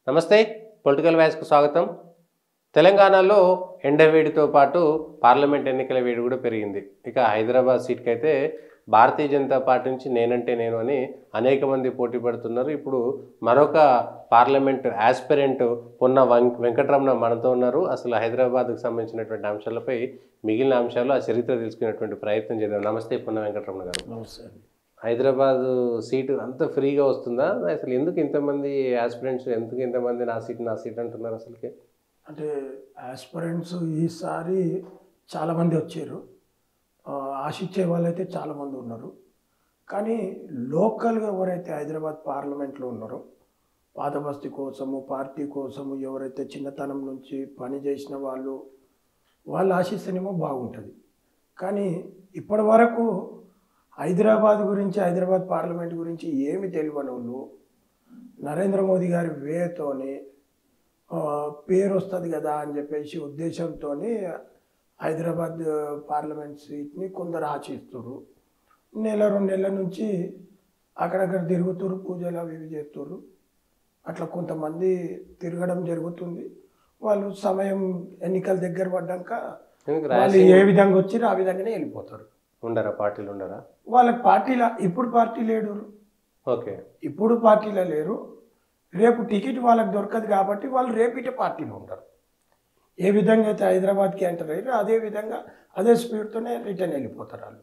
నమస్తే పొలిటికల్ వ్యాస్కు స్వాగతం తెలంగాణలో ఎండవేడితో పాటు పార్లమెంట్ ఎన్నికల వేడి కూడా పెరిగింది ఇక హైదరాబాద్ సీట్కి అయితే భారతీయ జనతా పార్టీ నుంచి నేనంటే నేను అని అనేక మంది పోటీ పడుతున్నారు ఇప్పుడు మరొక పార్లమెంట్ ఆస్పిరెంట్ పొన్న వం వెంకటరమణ మనతో ఉన్నారు అసలు హైదరాబాద్కు సంబంధించినటువంటి అంశాలపై మిగిలిన అంశాలు ఆ చరిత్ర తెలుసుకునేటువంటి ప్రయత్నం చేద్దాం నమస్తే పొన్న వెంకటరమణ గారు నమస్తే హైదరాబాద్ సీటు అంత ఫ్రీగా వస్తుందా అసలు ఎందుకు ఇంతమంది ఆస్పిరెంట్స్ ఎందుకు ఇంతమంది నా సీట్ నా సీట్ అంటున్నారు అసలుకి అంటే ఆస్పిరెంట్స్ ఈసారి చాలామంది వచ్చారు ఆ, ఆశించే వాళ్ళైతే చాలామంది ఉన్నారు కానీ లోకల్గా ఎవరైతే హైదరాబాద్ పార్లమెంట్లో ఉన్నారో పాత బస్తీ కోసము పార్టీ కోసము ఎవరైతే చిన్నతనం నుంచి పని చేసిన వాళ్ళు వాళ్ళు ఆశిస్తేనేమో బాగుంటుంది కానీ ఇప్పటి వరకు హైదరాబాద్ గురించి హైదరాబాద్ పార్లమెంట్ గురించి ఏమి తెలియని వాళ్ళు నరేంద్ర మోదీ గారి వేతోని ఆ, పేరు వస్తుంది కదా అని చెప్పేసి ఉద్దేశంతో హైదరాబాద్ పార్లమెంట్ సీట్ని కొందరు ఆశిస్తున్నారు నెల రెండు నెలల నుంచి అక్కడక్కడ తిరుగుతురు పూజలు అవి ఇవి చేస్తున్నారు అట్లా కొంతమంది తిరగడం జరుగుతుంది వాళ్ళు సమయం ఎన్నికల దగ్గర పడ్డాక ఎందుకు వాళ్ళు రాసి ఏ విధంగా వచ్చిరో ఆ విధంగానే వెళ్ళిపోతారు ఉండరా పార్టీలు ఉండరా వాళ్ళకి పార్టీల ఇప్పుడు పార్టీ లేడు ఓకే ఇప్పుడు పార్టీలో లేరు రేపు టికెట్ వాళ్ళకి దొరకదు కాబట్టి వాళ్ళు రేపిటే పార్టీలో ఉంటారు ఏ విధంగా అయితే హైదరాబాద్కి ఎంటర్ అయ్యారో అదే విధంగా అదే స్పీడ్తోనే రిటర్న్ వెళ్ళిపోతారు వాళ్ళు